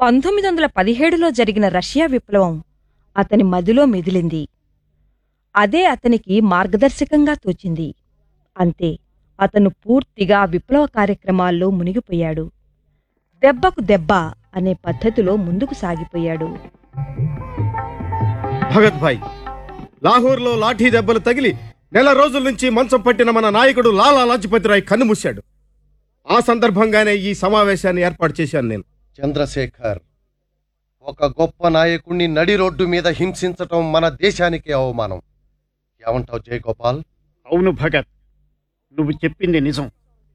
పంతొమ్మిది వందల పదిహేడులో జరిగిన రష్యా విప్లవం అతని మదిలో మెదిలింది అదే అతనికి మార్గదర్శకంగా తోచింది అంతే అతను పూర్తిగా విప్లవ కార్యక్రమాల్లో మునిగిపోయాడు దెబ్బకు దెబ్బ అనే పద్ధతిలో ముందుకు సాగిపోయాడు భగత్ భాయ్ లాహోర్లో లాఠీ దెబ్బలు తగిలి నెల రోజుల నుంచి మంచం పట్టిన మన నాయకుడు లాలా లాజ్పతిరాయ్ కన్నుమూశాడు ఆ సందర్భంగానే ఈ సమావేశాన్ని ఏర్పాటు చేశాను నేను చంద్రశేఖర్ ఒక గొప్ప నాయకుణ్ణి నడి రోడ్డు మీద హింసించటం మన దేశానికి అవమానం ఏమంటావు జయగోపాల్ అవును భగత్ నువ్వు చెప్పింది నిజం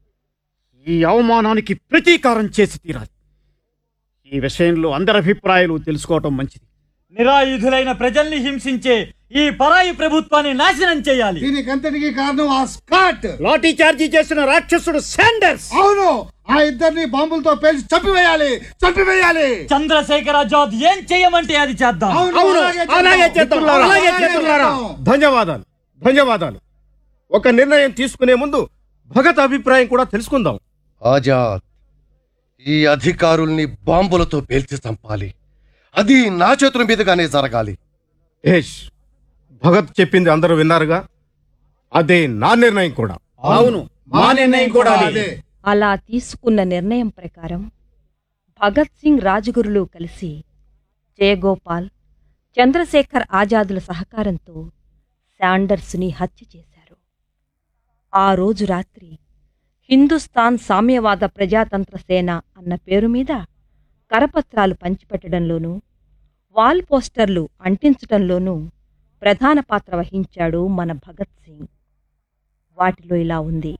ఈ అవమానానికి ప్రతీకారం చేసి తీరాలి ఈ విషయంలో అందరి అభిప్రాయాలు తెలుసుకోవటం మంచిది నిరాయుధులైన ప్రజల్ని హింసించే ఈ పరాయి ప్రభుత్వాన్ని నాశనం చేయాలి దీనికంతటికి కారణం ఆ స్కాట్ లాఠీ చార్జీ చేసిన రాక్షసుడు శాండర్స్ అవును ఆ ఇద్దరిని బాంబులతో పేల్చి చంపివేయాలి చంపివేయాలి చంద్రశేఖర్ ఆజాద్ ఏం చేయమంటే అది చేద్దాం అవును అవును, అలాగే చేద్దాం, మిత్రులారా, అలాగే అలాగే చేద్దాం. చేద్దాం. ధన్యవాదాలు ధన్యవాదాలు ఒక నిర్ణయం తీసుకునే ముందు భగత్ అభిప్రాయం కూడా తెలుసుకుందాం ఆజాద్ ఈ అధికారుల్ని బాంబులతో పేల్చి చంపాలి అది నా చేతుల మీదుగానే జరగాలి ఏష్ భగత్ చెప్పింది అందరూ విన్నారుగా అదే నా నిర్ణయం కూడా అవును మా నిర్ణయం కూడా అదే అలా తీసుకున్న నిర్ణయం ప్రకారం భగత్ సింగ్ రాజగురులు కలిసి జయగోపాల్ చంద్రశేఖర్ ఆజాదుల సహకారంతో శాండర్స్ని హత్య చేశారు ఆ రోజు రాత్రి హిందుస్థాన్ సామ్యవాద ప్రజాతంత్ర సేన అన్న పేరు మీద కరపత్రాలు పంచిపెట్టడంలోనూ వాల్ పోస్టర్లు అంటించటంలోనూ ప్రధాన పాత్ర వహించాడు మన భగత్ సింగ్ వాటిలో ఇలా ఉంది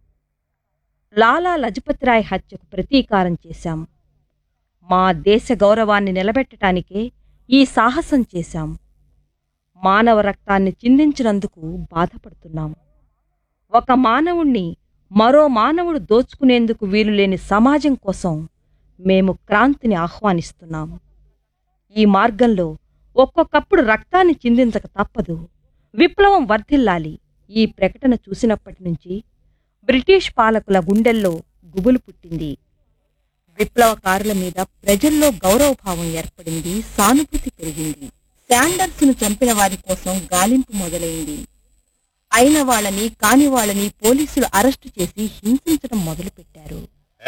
లాలా లజపతిరాయ్ హత్యకు ప్రతీకారం చేశాం మా దేశ గౌరవాన్ని నిలబెట్టడానికే ఈ సాహసం చేశాం మానవ రక్తాన్ని చిందించినందుకు బాధపడుతున్నాం ఒక మానవుణ్ణి మరో మానవుడు దోచుకునేందుకు వీలులేని సమాజం కోసం మేము క్రాంతిని ఆహ్వానిస్తున్నాం ఈ మార్గంలో ఒక్కొక్కప్పుడు రక్తాన్ని చిందించక తప్పదు విప్లవం వర్ధిల్లాలి ఈ ప్రకటన చూసినప్పటి నుంచి బ్రిటిష్ పాలకుల గుండెల్లో గుబులు పుట్టింది విప్లవకారుల మీద ప్రజల్లో గౌరవభావం ఏర్పడింది సానుభూతి పెరిగింది శాండర్స్ను చంపిన వారి కోసం గాలింపు మొదలైంది అయిన వాళ్ళని కాని వాళ్ళని పోలీసులు అరెస్టు చేసి హింసించడం మొదలుపెట్టారు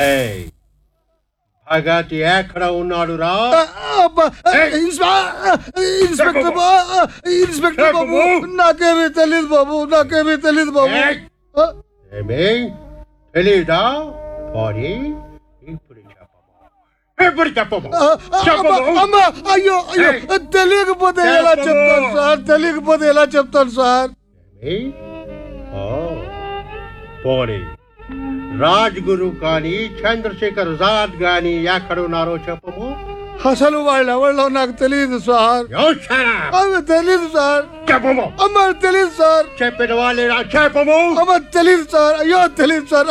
భగత్ ఎక్కడ ఉన్నాడు రా అబ్బా, ఇన్స్పా- ఇన్స్పెక్టర్ బా- ఇన్స్పెక్టర్ బాబు నాకేమీ తెలియదు బాబు నాకేమీ తెలియదు బాబు ఆ, ఏమే తెలీదా పోనీ ఇప్పుడు చెప్పమా ఇప్పుడు చెప్పమా ఆ, అమ్మా, అమ్మా, అయ్యో అయ్యో తెలియకపోతే ఎలా చెప్తాను సార్ తెలియకపోతే ఎలా చెప్తాను సార్ ఏమే? ఓ, పోనీ రాజ్గురు కానీ చంద్రశేఖర్ ఆజాద్ కానీ ఎక్కడున్నారో చెప్పము అసలు వాళ్ళు ఎవరిలో నాకు తెలియదు సార్ యోచన అవి తెలియదు సార్ చెప్పము అమ్మ తెలియదు సార్ చెప్పిన వాళ్ళేనా చెప్పము అమ్మ తెలియదు సార్ అయ్యో తెలియదు సార్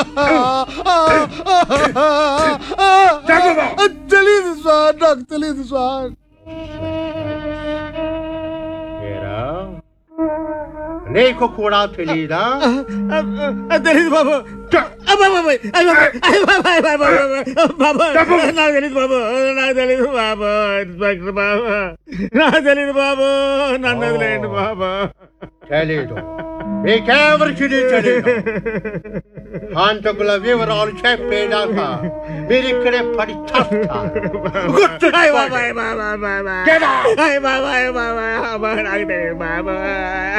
తెలియదు సార్ నాకు తెలియదు సార్ ఏరా నీకు కూడా తెలీదా తెలియదు బాబు అబ్బాబాయ్, అబ్బాబాయ్, అబ్బాబాయ్, అబ్బాబాయ్, బాబు నాకు తెలియదు బాబు నాకు తెలియదు బాబు ఇన్స్పెక్టర్ బాబు నాకు తెలియదు బాబు నన్ను వదిలేయండి బాబు తెలీదు మీకెవరికి తెలీదు హంతకుల వివరాలు చెప్పేదాకా మీరు ఇక్కడే పడి చస్తారు అయ్ బాబాయ్, బాబాయ్, బాబాయ్. Get out! అయ్ బాబాయ్, బాబాయ్, బాబాయ్, నాకు తెలియదు బాబాయ్.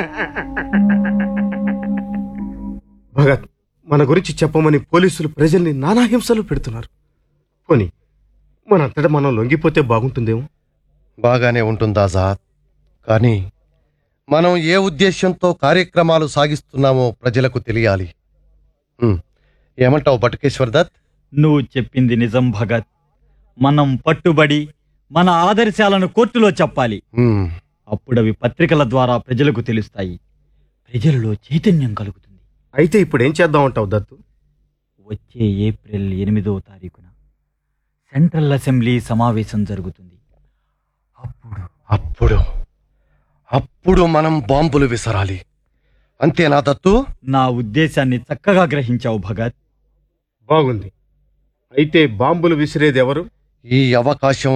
భగత్ మన గురించి చెప్పమని పోలీసులు ప్రజల్ని నానా హింసలు పెడుతున్నారు పోనీ మనంతటా మనం లొంగిపోతే బాగుంటుందేమో బాగానే ఉంటుంది ఆజాద్ కానీ మనం ఏ ఉద్దేశంతో కార్యక్రమాలు సాగిస్తున్నామో ప్రజలకు తెలియాలి ఉమ్, ఏమంటావు బటుకేశ్వర్ దత్ నువ్వు చెప్పింది నిజం భగత్ మనం పట్టుబడి మన ఆదర్శాలను కోర్టులో చెప్పాలి ఉమ్, అప్పుడు అవి పత్రికల ద్వారా ప్రజలకు తెలుస్తాయి ప్రజలలో చైతన్యం కలుగుతుంది అయితే ఇప్పుడు ఏం చేద్దాం అంటావు దత్తు వచ్చే ఏప్రిల్ ఎనిమిదో తారీఖున సెంట్రల్ అసెంబ్లీ సమావేశం జరుగుతుంది అప్పుడు అప్పుడు అప్పుడు మనం బాంబులు విసరాలి అంతేనా దత్తు నా ఉద్దేశాన్ని చక్కగా గ్రహించావు భగత్ బాగుంది అయితే బాంబులు విసిరేది ఎవరు ఈ అవకాశం